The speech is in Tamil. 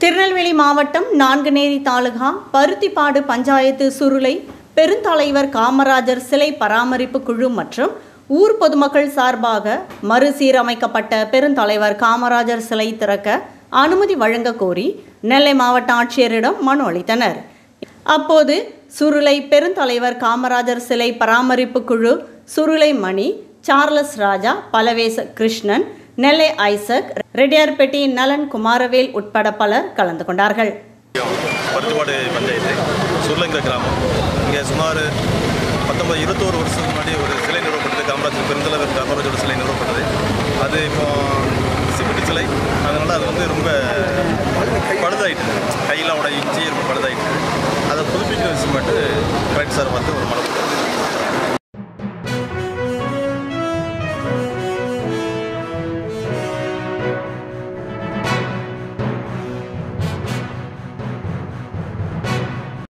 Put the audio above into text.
திருநெல்வேலி மாவட்டம் நான்குநேரி தாலுகா பருத்திப்பாடு பஞ்சாயத்து சுருளை பெருந்தலைவர் காமராஜர் சிலை பராமரிப்பு குழு மற்றும் ஊர் பொதுமக்கள் சார்பாக மறுசீரமைக்கப்பட்ட பெருந்தலைவர் காமராஜர் சிலை திறக்க அனுமதி வழங்க கோரி நெல்லை மாவட்ட ஆட்சியரிடம் மனு அளித்தனர் அப்போது சுருளை பெருந்தலைவர் காமராஜர் சிலை பராமரிப்பு குழு சுருளை மணி சார்லஸ் ராஜா பலவேச கிருஷ்ணன் நெல்லை ஐசக் ரெட்டியார்பேட்டை நலன் குமாரவேல் உட்பட பலர் கலந்து கொண்டார்கள் பருத்திப்பாடு பஞ்சாயத்து சுருளங்கிற கிராமம் இங்கே சுமார் பத்தொம்பது இருபத்தோரு வருஷத்துக்கு முன்னாடி ஒரு சிலை நிறுவப்பட்டது காமராஜர் பெருந்தலைவர் காமராஜோட சிலை நிறுவப்பட்டது அது இப்போ சிமெண்ட் சிலை அதனால் அது வந்து ரொம்ப பழுதாயிட்டு கையெல்லாம் உடஞ்சி ரொம்ப பழுதாயிட்டு அதை புதுப்பிக்கிற விஷயமாட்டு கலெக்டர் சார் வந்து ஒரு மனு கொடுத்தாரு.